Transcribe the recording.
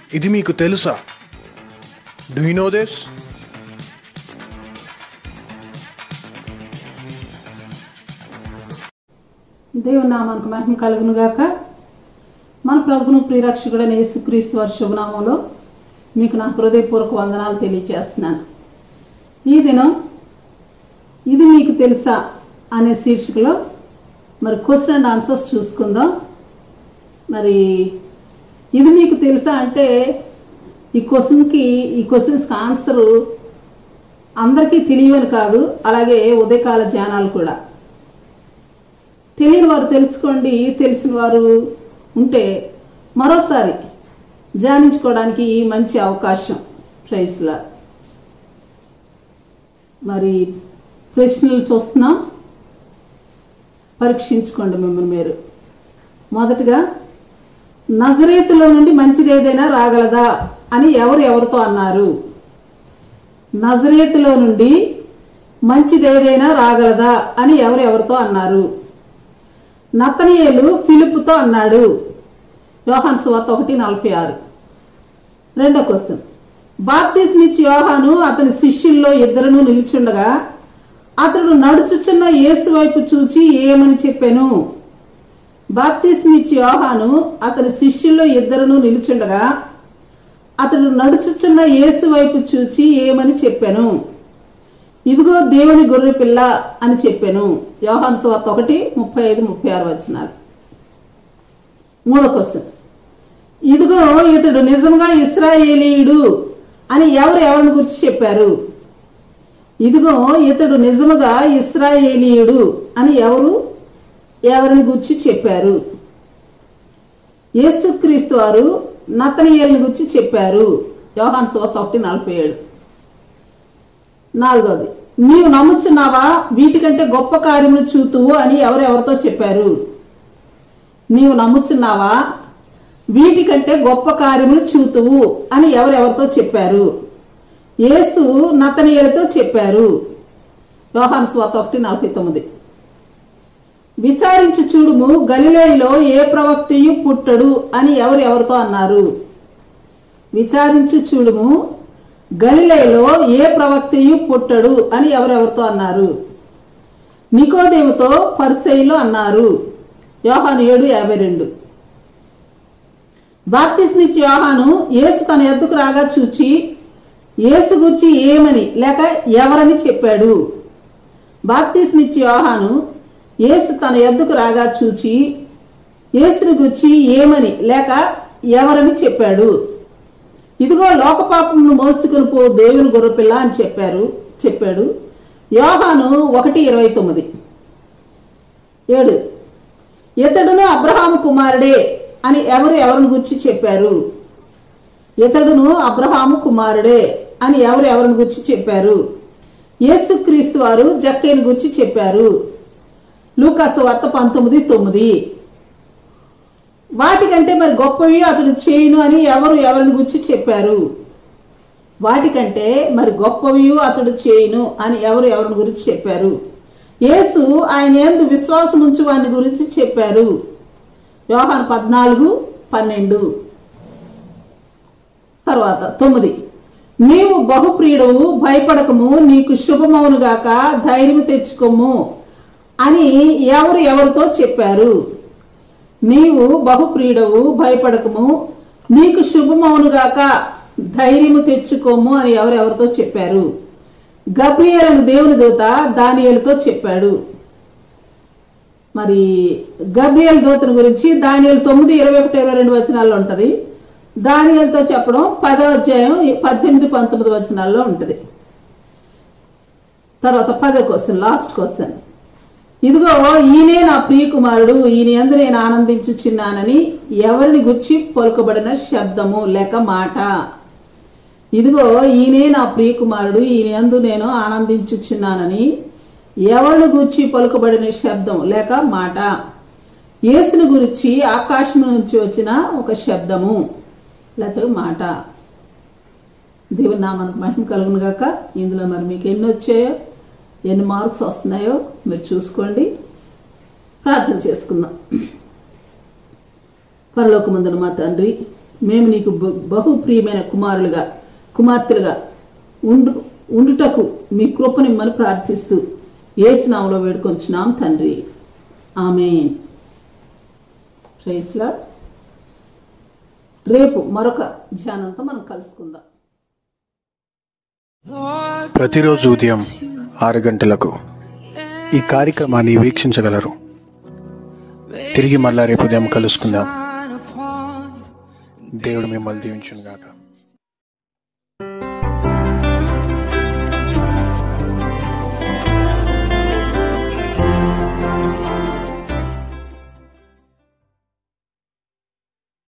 ఇది మీకు తెలుసా డూ యూ నో దిస్ దేవుని నామానికి మహిమ కలుగును గాక మన ప్రభును ప్రియరక్షకుడైన యేసుక్రీస్తు వారి శుభనామంలో మీకు నా హృదయపూర్వక వందనాలు తెలియజేస్తున్నాను ఈ దినం ఇది మీకు తెలుసా అనే శీర్షికలో మరి క్వశ్చన్ అండ్ ఆన్సర్స్ చూసుకుందాం మరి ఇది మీకు తెలుసా అంటే ఈ క్వశ్చన్కి ఈ క్వశ్చన్స్కి ఆన్సరు అందరికీ తెలియవని కాదు అలాగే ఉదయకాల ధ్యానాలు కూడా తెలియని వారు తెలుసుకోండి తెలిసిన వారు ఉంటే మరోసారి ధ్యానించుకోవడానికి మంచి అవకాశం ప్రైస్లా మరి ప్రశ్నలు చూస్తున్నాం పరీక్షించుకోండి మిమ్మల్ని మీరు మొదటగా నజరేతులో నుండి మంచిది ఏదైనా రాగలదా అని ఎవరు ఎవరితో అన్నారు నజరేతులో నుండి మంచిది ఏదైనా రాగలదా అని ఎవరు ఎవరితో అన్నారు నతనియేలు ఫిలిపుతో అన్నాడు యోహాన్ సువార్త ఒకటి నలభై ఆరు రెండో క్వశ్చన్ బాప్తిస్మిచ్చి యోహాను అతని శిష్యుల్లో ఇద్దరును నిలిచుండగా అతడు నడుచుచున్న యేసు వైపు చూచి ఏమని చెప్పాను బాప్తిస్మిచ్చి యోహాను అతని శిష్యుల్లో ఇద్దరును నిలుచుండగా అతడు నడుచుచున్న యేసు వైపు చూచి ఏమని చెప్పాను ఇదిగో దేవుని గొర్రె పిల్ల అని చెప్పాను యోహాను సువార్త ఒకటి ముప్పై ఐదు ముప్పై ఆరు వచ్చినారు మూడో క్వశ్చన్ ఇదిగో ఇతడు నిజంగా ఇస్రాయేలీయుడు అని ఎవరు ఎవరిని గురించి చెప్పారు ఇదిగో ఇతడు నిజముగా ఇస్రాయేలీయుడు అని ఎవరు ఎవరిని గురించి చెప్పారు యేసుక్రీస్తు వారు నతనీయుల్ని గురించి చెప్పారు యోహాన్ సువార్త ఒకటి నలభై ఏడు నాలుగోది నీవు నమ్ముచున్నావా వీటికంటే గొప్ప కార్యములు చూతువు అని ఎవరెవరితో చెప్పారు నీవు నమ్ముచున్నావా వీటికంటే గొప్ప కార్యములు చూతువు అని ఎవరెవరితో చెప్పారు యేసు నతనీయులతో చెప్పారు యోహాను స్వాత ఒకటి నలభై తొమ్మిది విచారించి చూడుము గలిలేలో ఏ ప్రవక్తయు పుట్టడు అని ఎవరు ఎవరితో అన్నారు విచారించి చూడుము గలిలేలో ఏ ప్రవక్తయు పుట్టడు అని ఎవరెవరితో అన్నారు నికోదేవుతో పరిసైలో అన్నారు యోహాను ఏడు యాభై రెండు బాప్తిస్మిచ్చి యోహాను యేసు తన ఎద్దుకు రాగా చూచి యేసు గుచ్చి ఏమని లేక ఎవరని చెప్పాడు బాప్తిస్మిచ్చి యోహాను యేసు తన ఎద్దుకు రాగా చూచి యేసుని గుచ్చి ఏమని లేక ఎవరని చెప్పాడు ఇదిగో లోకపాపమును మోసుకుని పో దేవుని గొర్రెపిల్ల అని చెప్పారు చెప్పాడు యోహాను ఒకటి ఇరవై తొమ్మిది ఏడు ఇతడును అబ్రహాము కుమారుడే అని ఎవరు ఎవరిని గురించి చెప్పారు ఇతడును అబ్రహాము కుమారుడే అని ఎవరు ఎవరిని గురించి చెప్పారు యేసుక్రీస్తు వారు జక్కేని గురించి చెప్పారు లూకాసు వార్త పంతొమ్మిది తొమ్మిది వాటికంటే మరి గొప్పవి అతడు చేయును అని ఎవరు ఎవరిని గురించి చెప్పారు వాటికంటే మరి గొప్పవి అతడు చేయును అని ఎవరు ఎవరిని గురించి చెప్పారు యేసు ఆయన ఎందు విశ్వాసం ఉంచు వాని గురించి చెప్పారు యోహాన్ పద్నాలుగు పన్నెండు తర్వాత తొమ్మిది నీవు బహుప్రియుడవు భయపడకము నీకు శుభమవునుగాక ధైర్యం తెచ్చుకోము అని ఎవరు ఎవరితో చెప్పారు నీవు బహుప్రియుడవు భయపడకము నీకు శుభమవునుగాక ధైర్యము తెచ్చుకోము అని ఎవరెవరితో చెప్పారు గబ్రియలను దేవుని దూత దానియలతో చెప్పాడు మరి గబ్రియల్ దూతను గురించి దానియలు తొమ్మిది ఇరవై ఒకటి ఇరవై రెండు వచనాల్లో ఉంటుంది దానియలతో చెప్పడం పదో అధ్యాయం పద్దెనిమిది పంతొమ్మిది వచనాల్లో ఉంటుంది తర్వాత పదో క్వశ్చన్ లాస్ట్ క్వశ్చన్ ఇదిగో ఈయనే నా ప్రియకుమారుడు ఈయన ఎందు నేను ఆనందించుచున్నానని ఎవరిని గుర్చి పలుకబడిన శబ్దము లేక మాట ఇదిగో ఈయనే నా ప్రియకుమారుడు ఈయన ఎందు నేను ఆనందించుచున్నానని ఎవరిని గుర్చి పలుకబడిన శబ్దం లేక మాట యేసుని గురించి ఆకాశం నుంచి వచ్చిన ఒక శబ్దము లేకపోతే మాట దేవుని నామానికి మహిమ కలుగును గాక ఇందులో మరి మీకు ఎన్ని వచ్చాయో ఎన్ని మార్క్స్ వస్తున్నాయో మీరు చూసుకోండి ప్రార్థన చేసుకుందాం పరలోకమందున మా తండ్రి మేము నీకు బ- బహు ప్రియమైన కుమారులుగా కుమార్తెలుగా ఉండు ఉండుటకు మీ కృపనిమ్మని ప్రార్థిస్తూ ఏసునామలో వేడుకొంచున్నాం తండ్రి ఆమెన్ ప్రైస్లా రేపు మరొక ధ్యానంతో మనం కలుసుకుందాం ప్రతిరోజు ఉదయం ఆరు గంటలకు ఈ కార్యక్రమాన్ని వీక్షించగలరు తిరిగి మళ్ళా రేపు ఉదయం కలుసుకుందాం దేవుడు మిమ్మల్ని దీవించును గాక